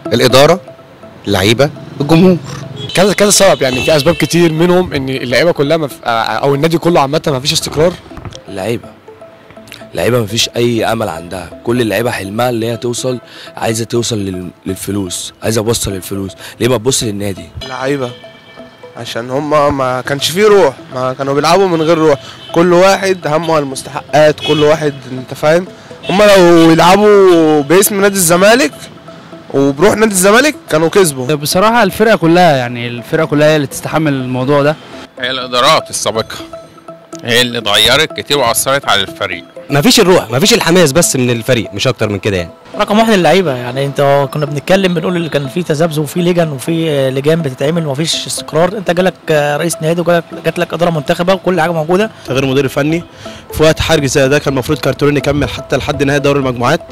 الاداره اللعيبه الجمهور كذا كذا سبب يعني في اسباب كتير منهم ان اللعيبه كلها مف... او النادي كله عامه ما فيش استقرار اللعيبه اللعيبه مفيش اي امل عندها كل اللعيبه حلمها اللي هي توصل عايزه توصل لل- للفلوس عايزه تبص للفلوس ليه ما تبص للنادي لعيبه عشان هم ما كانش فيه روح ما كانوا بيلعبوا من غير روح كل واحد همه على المستحقات كل واحد انت فاهم هم لو يلعبوا باسم نادي الزمالك وبروح نادي الزمالك كانوا كسبوا بصراحة الفرقة كلها يعني الفرقة كلها هي اللي تستحمل الموضوع ده هي الادارات السابقه هي اللي اتغيرت كتير واثرت على الفريق مفيش الروح مفيش الحماس بس من الفريق مش اكتر من كده يعني رقم واحد اللعيبه يعني انت كنا بنتكلم بنقول اللي كان في تذبذب وفي لجن وفي لجان بتتعمل ومفيش استقرار انت جالك رئيس نادي وجالك جات لك اداره منتخبه وكل حاجه موجوده تغيير مدير فني في وقت حرج زي ده كان المفروض كارتولين يكمل حتى لحد نهايه دوري المجموعات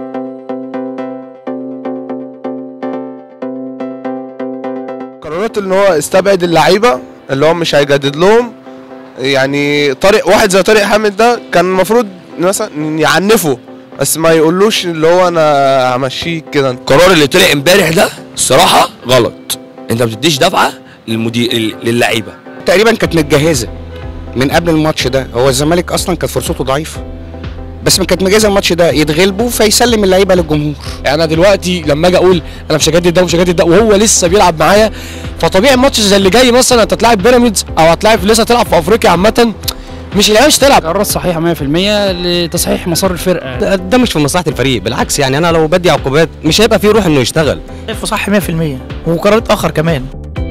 قرارات ان هو استبعد اللعيبه اللي هو مش هيجدد لهم يعني طارق واحد زي طارق حامد ده كان المفروض مثلا يعنفه بس ما يقولوش اللي هو انا همشيك كده القرار اللي طلع امبارح ده الصراحه غلط انت ما بتديش دفعه للمدير لل- للعيبه تقريبا كانت متجهزه من قبل الماتش ده هو الزمالك اصلا كانت فرصته ضعيفه بس ما كانت مجهزه الماتش ده يتغلبوا فيسلم اللعيبه للجمهور يعني انا دلوقتي لما اجي اقول انا مش هجدد ده ومش هجدد ده وهو لسه بيلعب معايا فطبيعي الماتش زي اللي جاي مثلا انت هتلاعب بيراميدز او هتلاعب لسه تلعب في افريقيا عامه مش اللعيبه مش تلعب قرارات صحيحة 100% لتصحيح مسار الفرقة ده, ده مش في مصلحه الفريق بالعكس يعني انا لو بدي عقوبات مش هيبقى فيه روح انه يشتغل شايفه صح 100% وقرارات اخر كمان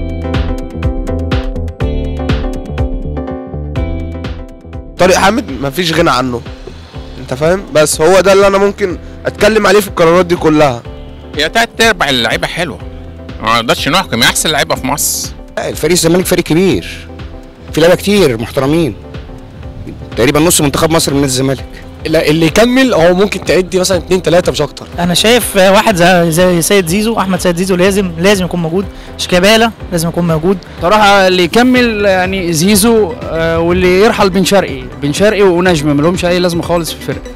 طارق حامد مفيش غنى عنه انت فاهم بس هو ده اللي انا ممكن اتكلم عليه في القرارات دي كلها هي تلات ارباع اللعيبه حلوه ما نقدرش نحكم هي احسن لعيبه في مصر لا، الفريق الزمالك فريق كبير في لعيبه كتير محترمين تقريبا نص منتخب مصر من نادي الزمالك لا، اللي يكمل هو ممكن تعدي مثلا اثنين ثلاثه مش اكتر انا شايف واحد زي, زي سيد زيزو احمد سيد زيزو لازم لازم يكون موجود شيكابالا لازم يكون موجود صراحة اللي يكمل يعني زيزو آه، واللي يرحل بن شرقي بن شرقي ونجم ملهمش أي لازمة خالص في الفرقة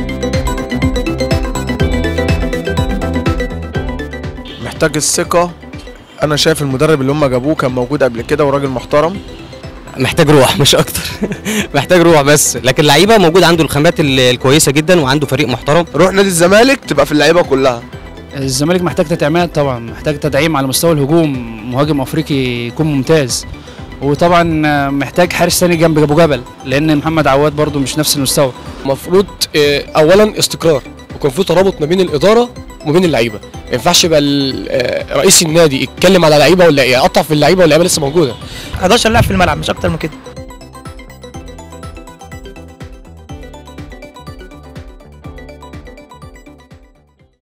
محتاج الثقه انا شايف المدرب اللي هم جابوه كان موجود قبل كده وراجل محترم محتاج روح مش اكتر محتاج روح بس لكن لعيبه موجود عنده الخامات ال- الكويسه جدا وعنده فريق محترم روح نادي الزمالك تبقى في اللعيبه كلها الزمالك محتاج تدعيمات طبعا محتاج تدعيم على مستوى الهجوم مهاجم افريقي يكون ممتاز وطبعا آه، محتاج حارس تاني جنب ابو جبل لان محمد عواد برضو مش نفس المستوى المفروض آه، اولا استقرار ويكون في ترابط ما بين الاداره وما بين اللعيبه ما ينفعش يبقى ال- آه، رئيس النادي يتكلم على لعيبه ولا يقطع في اللعيبه واللعيبه لسه موجوده 11 لاعب في الملعب مش اكتر من كده